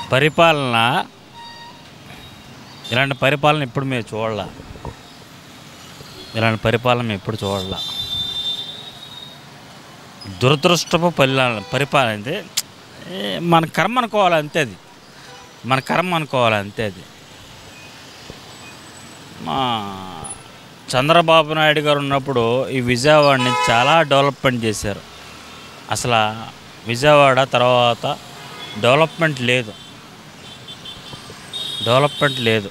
పరిపాలన ఇలాంటి పరిపాలన ఇప్పుడు మీరు చూడాల ఇలాంటి పరిపాలన మేము ఎప్పుడు చూడాల దురదృష్టపు పరిపాలన పరిపాలన అంటే ఏ, మన కర్మ అనుకోవాలి అంతే అది మన కర్మ అనుకోవాలి అంతే అది మా చంద్రబాబు నాయుడు గారు ఉన్నప్పుడు ఈ విజయవాడని చాలా డెవలప్మెంట్ చేశారు అసలు విజయవాడ తర్వాత డెవలప్మెంట్ లేదు డెవలప్మెంట్ లేదు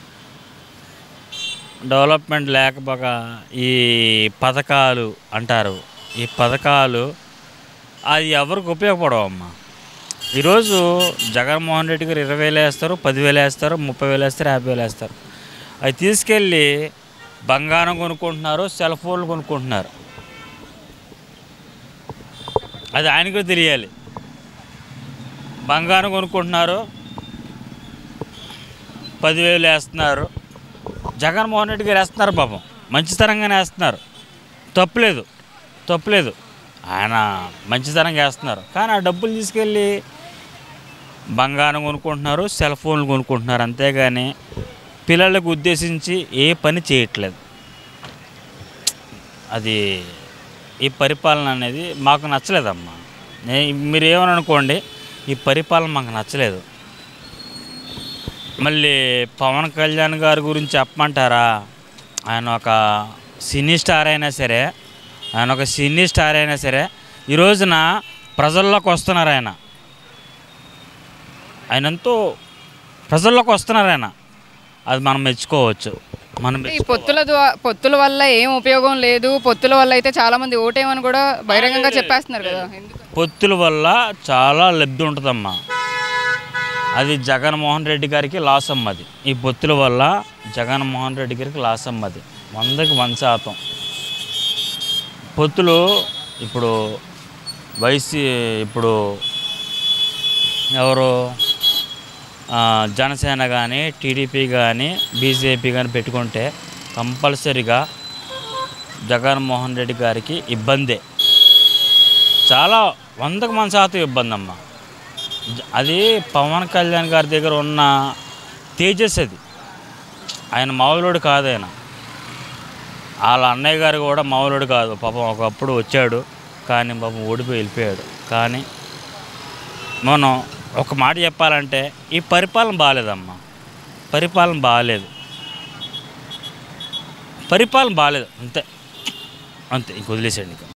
డెవలప్మెంట్ లేకపోక ఈ పథకాలు అంటారు ఈ పథకాలు అది ఎవరికి ఉపయోగపడవమ్మా ఈరోజు జగన్మోహన్ రెడ్డి గారు ఇరవై వేలు వేస్తారు పదివేలు వేస్తారు ముప్పై వేలు వేస్తారు యాభై వేలు వేస్తారు అవి తీసుకెళ్ళి బంగారం కొనుక్కుంటున్నారు సెల్ ఫోన్లు కొనుక్కుంటున్నారు అది ఆయనకు తెలియాలి బంగారం కొనుక్కుంటున్నారు పదివేలు వేస్తున్నారు జగన్మోహన్ రెడ్డి గారు వేస్తున్నారు పాపం మంచితనంగానే వేస్తున్నారు తప్పులేదు తప్పులేదు ఆయన మంచితనంగా వేస్తున్నారు కానీ ఆ డబ్బులు తీసుకెళ్ళి బంగారం కొనుక్కుంటున్నారు సెల్ ఫోన్లు కొనుక్కుంటున్నారు అంతేగాని పిల్లలకు ఉద్దేశించి ఏ పని చేయట్లేదు అది ఈ పరిపాలన అనేది మాకు నచ్చలేదమ్మా నే మీరు ఏమని అనుకోండి ఈ పరిపాలన మాకు నచ్చలేదు మళ్ళీ పవన్ కళ్యాణ్ గారి గురించి చెప్పమంటారా ఆయన ఒక సినీ స్టార్ అయినా సరే ఆయన ఒక సినీ స్టార్ అయినా సరే ఈ రోజున ప్రజల్లోకి వస్తున్నారు ఆయన ఆయన ఎంతో ప్రజల్లోకి వస్తున్నారు ఆయన అది మనం మెచ్చుకోవచ్చు మనం ఈ మెచ్చుకోవాలి. పొత్తుల ద్వా- పొత్తుల వల్ల ఏం ఉపయోగం లేదు పొత్తుల వల్ల అయితే చాలా మంది ఓటేమని కూడా బహిరంగంగా చెప్పేస్తున్నారు కదా ఎందుకు పొత్తుల వల్ల చాలా లబ్ధి ఉంటుందమ్మా అది జగన్మోహన్ రెడ్డి గారికి లాస్ అమ్మది ఈ పొత్తుల వల్ల జగన్మోహన్ రెడ్డి గారికి లాస్ అమ్మది వందకి వంద శాతం పొత్తులు ఇప్పుడు వైసీ ఇప్పుడు ఎవరు ఆ, జనసేన కానీ టీడీపీ కానీ బీజేపీ కానీ పెట్టుకుంటే కంపల్సరిగా జగన్మోహన్ రెడ్డి గారికి ఇబ్బందే చాలా వందకు మన శాతం ఇబ్బంది అమ్మ జ- అది పవన్ కళ్యాణ్ గారి దగ్గర ఉన్న తేజస్ అది ఆయన మామూలుడు కాదు ఆయన వాళ్ళ అన్నయ్య గారు కూడా మామూలుడు కాదు పాపం ఒకప్పుడు వచ్చాడు కానీ పాపం ఓడిపోయి వెళ్ళిపోయాడు కానీ మనం ఒక మాట చెప్పాలంటే ఈ పరిపాలన బాగాలేదమ్మా పరిపాలన బాగాలేదు పరిపాలన బాగాలేదు అంతే అంతే ఇంక వదిలేసేయండి ఇక